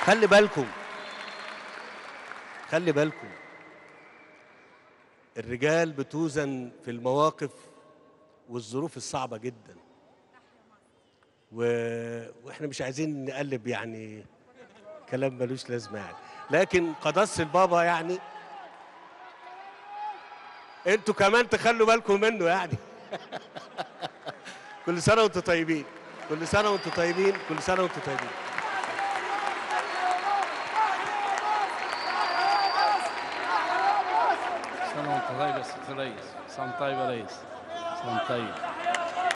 خلي بالكم خلي بالكم الرجال بتوزن في المواقف والظروف الصعبة جدا و... واحنا مش عايزين نقلب يعني كلام ملوش لازمة يعني لكن قدس البابا يعني انتوا كمان تخلوا بالكم منه يعني كل سنة وانتوا طيبين كل سنة وانتوا طيبين كل سنة وانتوا طيبين سنة وانت طيب يا ست ريس سنة طيب يا ريس سنة طيب